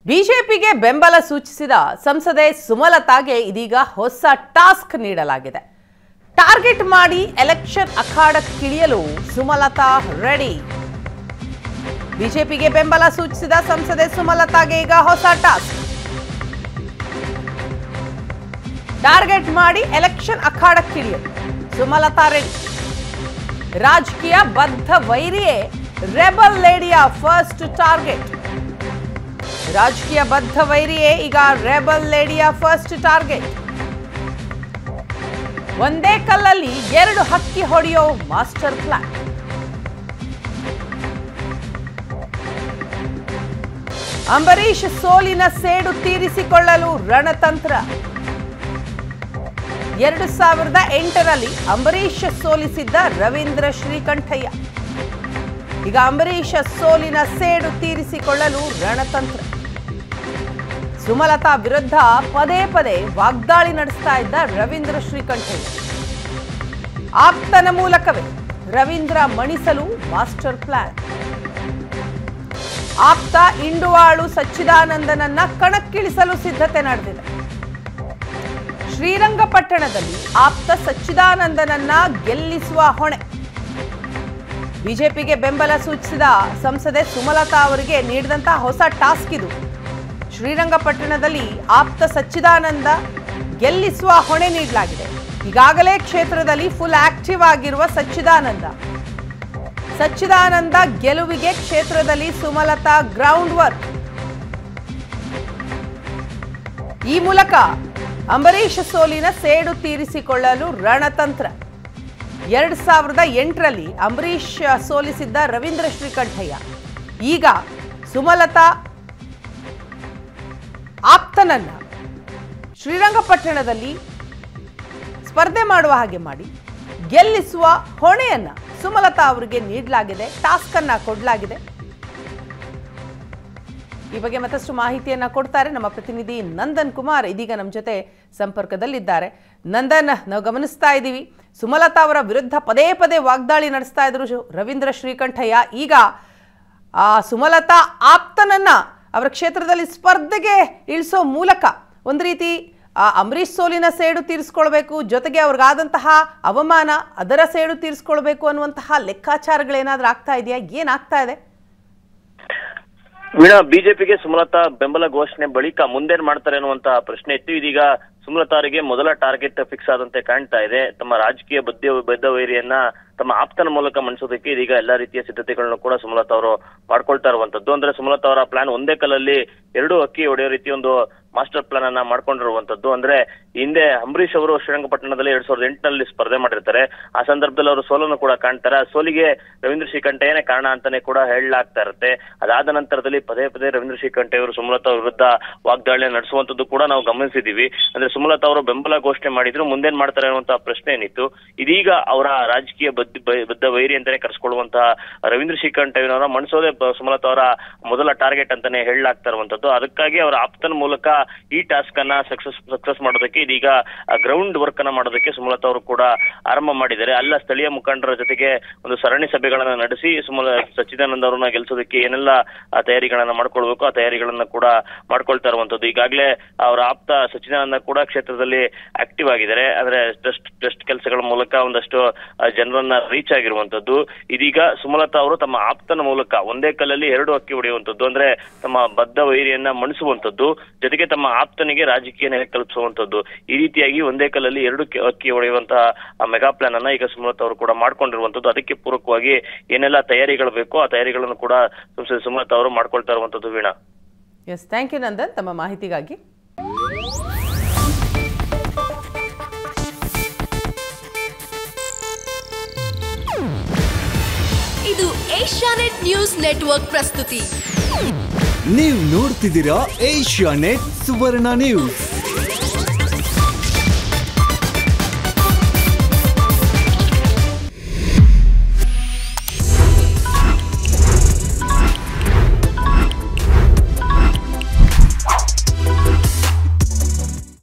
ಬಿಜೆಪಿಗೆ ಬೆಂಬಲ ಸೂಚಿಸಿದ ಸಂಸದೆ ಸುಮಲತಾಗೆ ಇದೀಗ ಹೊಸ ಟಾಸ್ಕ್ ನೀಡಲಾಗಿದೆ ಟಾರ್ಗೆಟ್ ಮಾಡಿ ಎಲೆಕ್ಷನ್ ಅಖಾಡಕ್ಕಿಳಿಯಲು ಸುಮಲತಾ ರೆಡಿ ಬಿಜೆಪಿಗೆ ಬೆಂಬಲ ಸೂಚಿಸಿದ ಸಂಸದೆ ಸುಮಲತಾಗೆ ಈಗ ಹೊಸ ಟಾಸ್ಕ್ ಟಾರ್ಗೆಟ್ ಮಾಡಿ ಎಲೆಕ್ಷನ್ ಅಖಾಡಕ್ಕಿಳಿಯಲು ಸುಮಲತಾ ರೆಡಿ ರಾಜಕೀಯ ಬದ್ಧ ವೈರಿಯೇ ರೆಬಲ್ ಲೇಡಿಯ ಫಸ್ಟ್ ಟಾರ್ಗೆಟ್ ರಾಜಕೀಯ ಬದ್ಧ ವೈರಿಯೇ ಈಗ ರೆಬಲ್ ಲೇಡಿಯ ಫಸ್ಟ್ ಟಾರ್ಗೆಟ್ ಒಂದೇ ಕಲ್ಲಲ್ಲಿ ಎರಡು ಹಕ್ಕಿ ಹೊಡೆಯೋ ಮಾಸ್ಟರ್ ಪ್ಲಾನ್ ಅಂಬರೀಷ್ ಸೋಲಿನ ಸೇಡು ತೀರಿಸಿಕೊಳ್ಳಲು ರಣತಂತ್ರ ಎರಡು ಸಾವಿರದ ಎಂಟರಲ್ಲಿ ಅಂಬರೀಷ್ ಸೋಲಿಸಿದ್ದ ರವೀಂದ್ರ ಶ್ರೀಕಂಠಯ್ಯ ಈಗ ಅಂಬರೀಷ ಸೋಲಿನ ಸೇಡು ತೀರಿಸಿಕೊಳ್ಳಲು ರಣತಂತ್ರ ಸುಮಲತಾ ವಿರುದ್ಧ ಪದೇ ಪದೇ ವಾಗ್ದಾಳಿ ನಡೆಸ್ತಾ ಇದ್ದ ರವೀಂದ್ರ ಶ್ರೀಕಂಠಯ್ಯ ಆಪ್ತನ ಮೂಲಕವೇ ರವೀಂದ್ರ ಮಣಿಸಲು ಮಾಸ್ಟರ್ ಪ್ಲಾನ್ ಆಪ್ತ ಇಂಡುವಾಳು ಸಚ್ಚಿದಾನಂದನನ್ನ ಕಣಕ್ಕಿಳಿಸಲು ಸಿದ್ಧತೆ ನಡೆದಿದೆ ಶ್ರೀರಂಗಪಟ್ಟಣದಲ್ಲಿ ಆಪ್ತ ಸಚ್ಚಿದಾನಂದನನ್ನ ಗೆಲ್ಲಿಸುವ ಹೊಣೆ ಬಿಜೆಪಿಗೆ ಬೆಂಬಲ ಸೂಚಿಸಿದ ಸಂಸದೆ ಸುಮಲತಾ ಅವರಿಗೆ ನೀಡಿದಂತಹ ಹೊಸ ಟಾಸ್ಕ್ ಇದು ಶ್ರೀರಂಗಪಟ್ಟಣದಲ್ಲಿ ಆಪ್ತ ಸಚ್ಚಿದಾನಂದ ಗೆಲ್ಲಿಸುವ ಹೊಣೆ ನೀಡಲಾಗಿದೆ ಈಗಾಗಲೇ ಕ್ಷೇತ್ರದಲ್ಲಿ ಫುಲ್ ಆಕ್ಟಿವ್ ಆಗಿರುವ ಸಚ್ಚಿದಾನಂದ ಸಚ್ಚಿದಾನಂದ ಗೆಲುವಿಗೆ ಕ್ಷೇತ್ರದಲ್ಲಿ ಸುಮಲತಾ ಗ್ರೌಂಡ್ ವರ್ಕ್ ಈ ಮೂಲಕ ಅಂಬರೀಷ್ ಸೋಲಿನ ಸೇಡು ತೀರಿಸಿಕೊಳ್ಳಲು ರಣತಂತ್ರ ಎರಡ್ ಸಾವಿರದ ಎಂಟರಲ್ಲಿ ಅಂಬರೀಷ್ ಸೋಲಿಸಿದ್ದ ರವೀಂದ್ರ ಶ್ರೀಕಂಠಯ್ಯ ಈಗ ಸುಮಲತಾ ಆಪ್ತನನ್ನ ಶ್ರೀರಂಗಪಟ್ಟಣದಲ್ಲಿ ಸ್ಪರ್ಧೆ ಮಾಡುವ ಹಾಗೆ ಮಾಡಿ ಗೆಲ್ಲಿಸುವ ಹೊಣೆಯನ್ನ ಸುಮಲತಾ ಅವರಿಗೆ ನೀಡಲಾಗಿದೆ ಟಾಸ್ಕ್ ಅನ್ನ ಕೊಡಲಾಗಿದೆ ಈ ಬಗ್ಗೆ ಮತ್ತಷ್ಟು ಮಾಹಿತಿಯನ್ನ ಕೊಡ್ತಾರೆ ನಮ್ಮ ಪ್ರತಿನಿಧಿ ನಂದನ್ ಕುಮಾರ್ ಇದೀಗ ನಮ್ಮ ಜೊತೆ ಸಂಪರ್ಕದಲ್ಲಿದ್ದಾರೆ ನಂದನ್ ನಾವು ಗಮನಿಸ್ತಾ ಇದ್ದೀವಿ ಸುಮಲತಾ ಅವರ ವಿರುದ್ಧ ಪದೇ ಪದೇ ವಾಗ್ದಾಳಿ ನಡೆಸ್ತಾ ಇದ್ರು ಶು- ರವೀಂದ್ರ ಶ್ರೀಕಂಠಯ್ಯ ಈಗ ಆ ಸುಮಲತಾ ಆಪ್ತನನ್ನ ಅವರ ಕ್ಷೇತ್ರದಲ್ಲಿ ಸ್ಪರ್ಧೆಗೆ ಇಳಿಸೋ ಮೂಲಕ ಒಂದು ರೀತಿ ಆ ಅಂಬರೀಷ್ ಸೋಲಿನ ಸೇಡು ತೀರಿಸ್ಕೊಳ್ಬೇಕು ಜೊತೆಗೆ ಅವ್ರಿಗಾದಂತಹ ಅವಮಾನ ಅದರ ಸೇಡು ತೀರಿಸ್ಕೊಳ್ಬೇಕು ಅನ್ನುವಂತಹ ಲೆಕ್ಕಾಚಾರಗಳೇನಾದ್ರೂ ಆಗ್ತಾ ಇದೆಯಾ ಏನಾಗ್ತಾ ಇದೆ ವೀಣಾ ಬಿಜೆಪಿಗೆ ಸುಮಲತಾ ಬೆಂಬಲ ಘೋಷಣೆ ಬಳಿಕ ಮುಂದೇನ್ ಮಾಡ್ತಾರೆ ಅನ್ನುವಂತ ಪ್ರಶ್ನೆ ಇತ್ತು ಇದೀಗ ಸುಮಲತಾ ಅವರಿಗೆ ಮೊದಲ ಟಾರ್ಗೆಟ್ ಫಿಕ್ಸ್ ಆದಂತೆ ಕಾಣ್ತಾ ಇದೆ ತಮ್ಮ ರಾಜಕೀಯ ಬದ್ಧ ಬದ್ಧ ವೈರಿಯನ್ನ ತಮ್ಮ ಆಪ್ತನ ಮೂಲಕ ಮಣಿಸೋದಕ್ಕೆ ಇದೀಗ ಎಲ್ಲಾ ರೀತಿಯ ಸಿದ್ಧತೆಗಳನ್ನು ಕೂಡ ಸುಮಲತಾ ಅವರು ಮಾಡ್ಕೊಳ್ತಾ ಇರುವಂತದ್ದು ಅಂದ್ರೆ ಸುಮಲತಾ ಅವರ ಪ್ಲಾನ್ ಒಂದೇ ಕಲ್ಲಲ್ಲಿ ಎರಡು ಅಕ್ಕಿ ಹೊಡೆಯೋ ರೀತಿ ಒಂದು ಮಾಸ್ಟರ್ ಪ್ಲಾನ್ ಅನ್ನ ಮಾಡ್ಕೊಂಡಿರುವಂತದ್ದು ಅಂದ್ರೆ ಹಿಂದೆ ಅಂಬರೀಷ್ ಅವರು ಶ್ರೀರಂಗಪಟ್ಟಣದಲ್ಲಿ ಎರಡ್ ಸಾವಿರದ ಎಂಟನಲ್ಲಿ ಸ್ಪರ್ಧೆ ಮಾಡಿರ್ತಾರೆ ಆ ಸಂದರ್ಭದಲ್ಲಿ ಅವರು ಸೋಲನ್ನು ಕೂಡ ಕಾಣ್ತಾರೆ ಆ ಸೋಲಿಗೆ ರವೀಂದ್ರ ಶ್ರೀಕಂಠಯ್ಯನೇ ಕಾರಣ ಅಂತಾನೆ ಕೂಡ ಹೇಳಲಾಗ್ತಾ ಇರುತ್ತೆ ಅದಾದ ನಂತರದಲ್ಲಿ ಪದೇ ಪದೇ ರವೀಂದ್ರ ಶ್ರೀಕಂಠಯ್ಯ ಅವರು ಸುಮಲತಾ ಅವ್ರ ವಿರುದ್ಧ ವಾಗ್ದಾಳಿ ನಡೆಸುವಂತದ್ದು ಕೂಡ ನಾವು ಗಮನಿಸಿದೀವಿ ಅಂದ್ರೆ ಸುಮಲತಾ ಅವರು ಬೆಂಬಲ ಘೋಷಣೆ ಮಾಡಿದ್ರು ಮುಂದೇನ್ ಮಾಡ್ತಾರೆ ಅನ್ನುವಂತ ಪ್ರಶ್ನೆ ಏನಿತ್ತು ಇದೀಗ ಅವರ ರಾಜಕೀಯ ಬದ್ಧ ಬ- ಬದ್ಧ ವೈರಿ ಅಂತಾನೆ ಕರೆಸ್ಕೊಳ್ಳುವಂತಹ ರವೀಂದ್ರ ಶ್ರೀಕಂಠಯ್ಯನವರ ಮಣಿಸೋದೇ ಬ- ಸುಮಲತಾ ಅವರ ಮೊದಲ ಟಾರ್ಗೆಟ್ ಅಂತಾನೆ ಹೇಳಲಾಗ್ತಾ ಇರುವಂತದ್ದು ಅದಕ್ಕಾಗಿ ಅವರ ಆಪ್ತನ ಮೂಲಕ ಈ ಟಾಸ್ಕ್ ಅನ್ನ ಸಕ್ಸಸ್ ಸಕ್ಸಸ್ ಮಾಡೋದಕ್ಕೆ ಇದೀಗ ಗ್ರೌಂಡ್ ವರ್ಕ್ ಅನ್ನ ಮಾಡೋದಕ್ಕೆ ಸುಮಲತಾ ಅವರು ಕೂಡ ಆರಂಭ ಮಾಡಿದ್ದಾರೆ ಅಲ್ಲ ಸ್ಥಳೀಯ ಮುಖಂಡರ ಜೊತೆಗೆ ಒಂದು ಸರಣಿ ಸಭೆಗಳನ್ನ ನಡೆಸಿ ಸುಮಲ ಸಚ್ಚಿದಾನಂದ ಅವರನ್ನ ಗೆಲ್ಸೋದಕ್ಕೆ ಏನೆಲ್ಲ ಆ ತಯಾರಿಗಳನ್ನ ಮಾಡ್ಕೊಳ್ಬೇಕು ಆ ತಯಾರಿಗಳನ್ನ ಕೂಡ ಮಾಡ್ಕೊಳ್ತಾ ಇರುವಂತದ್ದು ಈಗಾಗಲೇ ಅವರ ಆಪ್ತ ಸಚ್ಚಿದಾನಂದ ಕೂಡ ಕ್ಷೇತ್ರದಲ್ಲಿ ಆಕ್ಟಿವ್ ಆಗಿದ್ದಾರೆ ಅಂದ್ರೆ ಟೆಸ್ಟ್ ಟೆಸ್ಟ್ ಕೆಲಸಗಳ ಮೂಲಕ ಒಂದಷ್ಟು ಆ, ಜನರನ್ನ ರೀಚ್ ಆಗಿರುವಂತದ್ದು ಇದೀಗ ಸುಮಲತಾ ಅವರು ತಮ್ಮ ಆಪ್ತನ ಮೂಲಕ ಒಂದೇ ಕಲ್ಲಲ್ಲಿ ಎರಡು ಅಕ್ಕಿ ಹೊಡೆಯುವಂತದ್ದು ಅಂದ್ರೆ ತಮ್ಮ ಬದ್ಧ ವೈರಿಯನ್ನ ಮಣಿಸುವಂತದ್ದು ಜೊತೆಗೆ ತಮ್ಮ ಆಪ್ತನಿಗೆ ರಾಜಕೀಯ ನೆಲೆ ಕಲ್ಪಿಸುವಂತದ್ದು ಈ ರೀತಿಯಾಗಿ ಒಂದೇ ಕಲ್ಲಲ್ಲಿ ಎರಡು ಕೆ- ಅಕ್ಕಿ ಹೊಡೆಯುವಂತಹ ಆ ಮೆಗಾ ಪ್ಲಾನ್ ಅನ್ನ ಈಗ ಸುಮಲತಾ ಅವರು ಕೂಡ ಮಾಡ್ಕೊಂಡಿರುವಂತದ್ದು ಅದಕ್ಕೆ ಪೂರಕವಾಗಿ ಏನೆಲ್ಲ ತಯಾರಿಗಳು ಬೇಕೋ ಆ ತಯಾರಿಗಳನ್ನು ಕೂಡ ಸಂಸದೆ ಸುಮಲತಾ ಅವರು ಮಾಡ್ಕೊಳ್ತಾ ಇರುವಂತದ್ದು Veena S thank you Nandan ತಮ್ಮ ಮಾಹಿತಿಗಾಗಿ ಇದು ಏಷ್ಯಾನೆಟ್ ನ್ಯೂಸ್ ನೆಟ್ವರ್ಕ್ ಪ್ರಸ್ತುತಿ ನೀವು ನೋಡ್ತಿದ್ದೀರಾ ಏಷ್ಯಾ ನೆಟ್ ಸುವರ್ಣ ನ್ಯೂಸ್